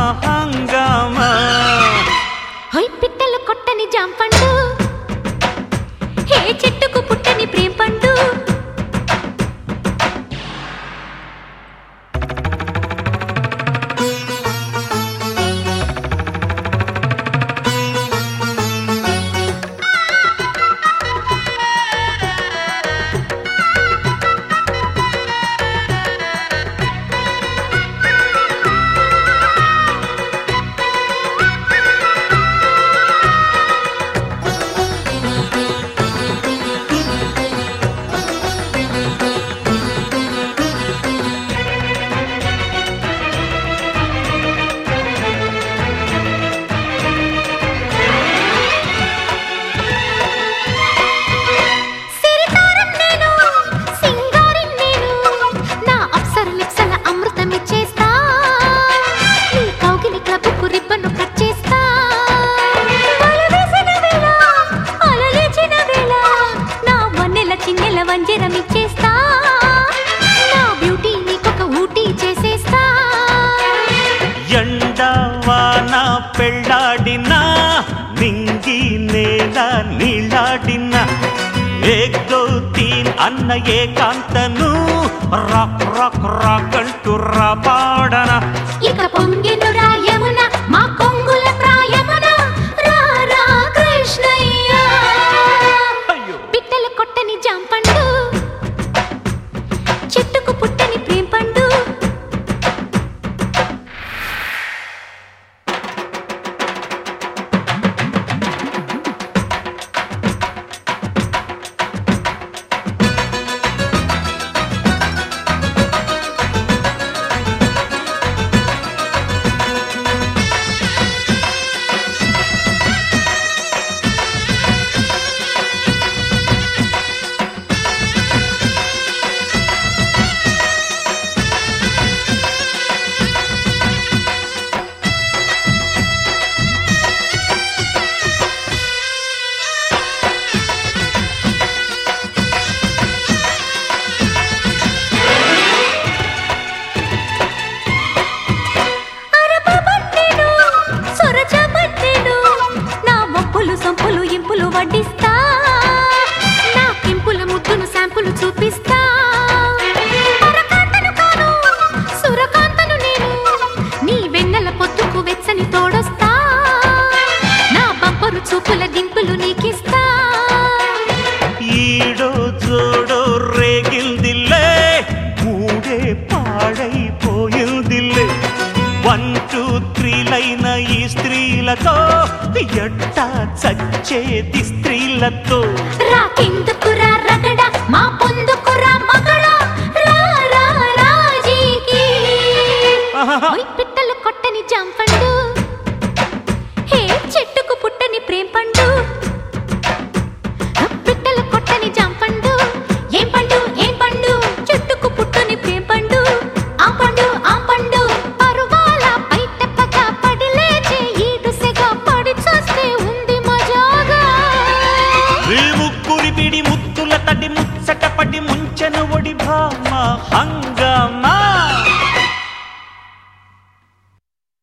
హంగామా హొయ్ పిట్టలు కొట్టని జాంపండు హే చెట్టుకు పుట్టని ప్రేమ పండు సిరితారం నేను సింగారం నేను నా అప్సర లిప్సల అమృతం ఇచ్చేస్తా నీ కౌగిలి క్లబ్కు రిబ్బను కట్ చేస్తా వల వేసిన వేళ అలలేచిన వేళ నా వన్నెల చిన్నెల వంజరం ఇచ్చేస్తా నా బ్యూటీ నీకొక ఊటీ చేసేస్తా ఎండవాన పెళ్ళాడినా నింగి నేల నీళ్ళాడినా ఏక్ దో తీన్ అన్న ఏకాంతను రాక్ రాక్ రాక్ అంటూ రాపాడన ఇక పొంగెను రాయమున మా కొంగుల ప్రాయమున రా రా కృష్ణయ్య అయ్యో పిట్టలు కొట్టని జాంపండు చెట్టుకు పుట్టని ప్రేమ పండు అరపబట్టెను, సొరచబట్టెను, నా మొప్పులు సొంపులు ఇంపులు వడ్డిస్తా నా కింపుల ముద్దును శాంపులు చూపిస్తా పరకాంతను కాను, సురకాంతను నేను నీ వెన్నెల పొత్తుకు వెచ్చని తోడొస్తా నా బంపరు చూపుల దింపులు నీకిస్తా ఈడో జోడో రేగిల్దిల్లే మూడే పాడైపోయిందిల్లే వన్ టూ త్రీ లైన ఈ స్త్రీలతో ఎట్టా చచ్చేది స్త్రీలతో రా కిందకురా రగడ మా పొందుకురా మగడ రా రా రాజీకి ఆహాహా. ఓయ్ పిట్టలు కొట్టని జాంపండు హే చెట్టుకు పుట్టని ప్రేమ పండు పిట్టలు కొట్టని జాంపండు ఏం పండు ఏం పండు చెట్టుకు పుట్టని ప్రేమ పండు ఆ పండు ఆ పండు పరువాల బయట పగ పడి లేచే ఈడుసెగా పడి చూస్తే ఉంది మజాగా ఈ ముక్కురి పిడి ముత్తుల తడి ముచ్చటపడి ముంచెను ఒడి